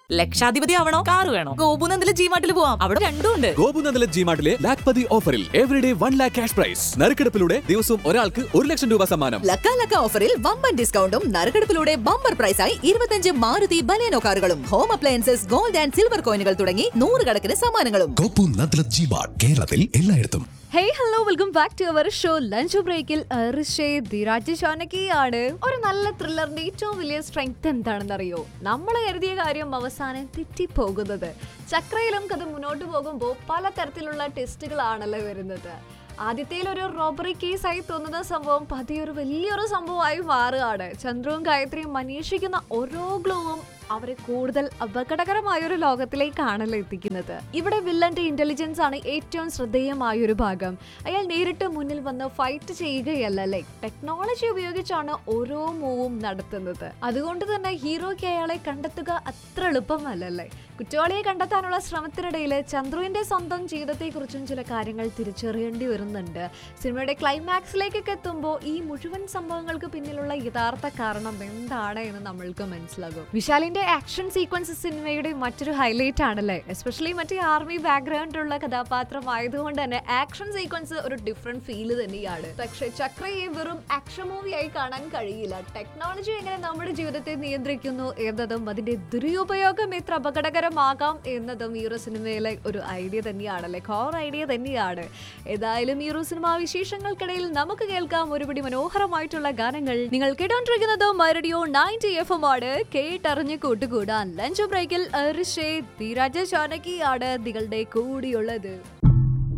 ലക്ഷാധിപതി ആവണോ car വേണോ ഗോപുനന്ദിലെ ജിമാർട്ടിൽ പോവാം അവിടെ രണ്ടും ഉണ്ട് ഗോപുനന്ദല ജിമാർട്ടിലെ ലാക്പതി ഓഫറിൽ everyday one lakh cash prize നറുക്കെടുപ്പിലൂടെ ദിവസവും ഒരാൾക്ക് ഒരു ലക്ഷം രൂപ സമ്മാനം ലക്ക ലക്ക ഓഫറിൽ വമ്പൻ ഡിസ്കൗണ്ടും നറുക്കെടുപ്പിലൂടെ ബമ്പർ പ്രൈസായി ഇരുപത്തഞ്ച് മാരുതി ബലേനോ കാറുകളും home appliances gold and silver കോയിനുകൾ തുടങ്ങി നൂറുകണക്കിന് സമ്മാനങ്ങളും കോപ്പു നദ്ലത് ജിമാർട്ട് കേരളത്തിൽ എല്ലായിടത്തും hey hello welcome back to our show lunch ബ്രേക്കിൽ ധീരാജ് ഷാനകിയാണ് ഒരു നല്ല ത്രില്ലറിന്റെ ഏറ്റവും വലിയ സ്ട്രെങ്ത് എന്താണെന്ന് അറിയോ നമ്മൾ കരുതിയ കാര്യം അവസാനം തെറ്റിപ്പോകുന്നത് ചക്രയിലും കഥ മുന്നോട്ട് പോകുമ്പോൾ പലതരത്തിലുള്ള ടെസ്റ്റുകളാണല്ലോ വരുന്നത് ആദ്യത്തേൽ ഒരു റോബറി കേസായി തോന്നുന്ന സംഭവം പതിയെ ഒരു വലിയൊരു സംഭവമായി മാറുകയാണ് ചന്ദ്രവും ഗായത്രിയും അന്വേഷിക്കുന്ന ഓരോ ഗ്ലോവും അവരെ കൂടുതൽ അപകടകരമായ ഒരു ലോകത്തിലേക്കാണല്ലോ എത്തിക്കുന്നത് ഇവിടെ വില്ലന്റെ ഇന്റലിജൻസ് ആണ് ഏറ്റവും ശ്രദ്ധേയമായ ഒരു ഭാഗം അയാൾ നേരിട്ട് മുന്നിൽ വന്ന് ഫൈറ്റ് ചെയ്യുകയല്ല അല്ലേ ടെക്നോളജി ഉപയോഗിച്ചാണ് ഓരോ മൂവും നടത്തുന്നത് അതുകൊണ്ട് തന്നെ ഹീറോയ്ക്ക് അയാളെ കണ്ടെത്തുക അത്ര എളുപ്പമല്ലല്ലേ കുറ്റവാളിയെ കണ്ടെത്താനുള്ള ശ്രമത്തിനിടയിൽ ചന്ദ്രുവിന്റെ സ്വന്തം ജീവിതത്തെക്കുറിച്ചും ചില കാര്യങ്ങൾ തിരിച്ചറിയേണ്ടി വരുന്നുണ്ട് സിനിമയുടെ ക്ലൈമാക്സിലേക്കൊക്കെ എത്തുമ്പോൾ ഈ മുഴുവൻ സംഭവങ്ങൾക്ക് പിന്നിലുള്ള യഥാർത്ഥ കാരണം എന്താണ് എന്ന് നമ്മൾക്ക് മനസ്സിലാകും വിശാലിന്റെ ആക്ഷൻ സീക്വൻസ് സിനിമയുടെ മറ്റൊരു ഹൈലൈറ്റ് ആണല്ലേ എസ്പെഷ്യലി മറ്റേ ആർമി ബാക്ക്ഗ്രൗണ്ടിലുള്ള കഥാപാത്രം ആയതുകൊണ്ട് തന്നെ ആക്ഷൻ സീക്വൻസ് ഒരു ഡിഫറെന്റ് ഫീല് തന്നെയാണ് പക്ഷെ ചക്രയെ വെറും ആക്ഷൻ മൂവിയായി കാണാൻ കഴിയില്ല ടെക്നോളജി എങ്ങനെ നമ്മുടെ ജീവിതത്തെ നിയന്ത്രിക്കുന്നു എന്നതും അതിന്റെ ദുരുപയോഗം എത്ര അപകടകരമാകാം എന്നതും ഈ ഒരു സിനിമയിലെ ഒരു ഐഡിയ തന്നെയാണല്ലേ കോർ ഐഡിയ തന്നെയാണ് ഏതായാലും ഈ ഒരു സിനിമാ വിശേഷങ്ങൾക്കിടയിൽ നമുക്ക് കേൾക്കാം ഒരുപിടി മനോഹരമായിട്ടുള്ള ഗാനങ്ങൾ നിങ്ങൾ കേട്ടോണ്ടിരിക്കുന്നത് മരടിയോ നയൻറ്റി എഫ് എം ആണ് കേട്ടറിഞ്ഞ് കൂട്ടുകൂടാൻ ലഞ്ച് ബ്രേക്കിൽ ഋഷേ ധീരാജ ചാനകിയാണ് നിങ്ങളുടെ കൂടിയുള്ളത്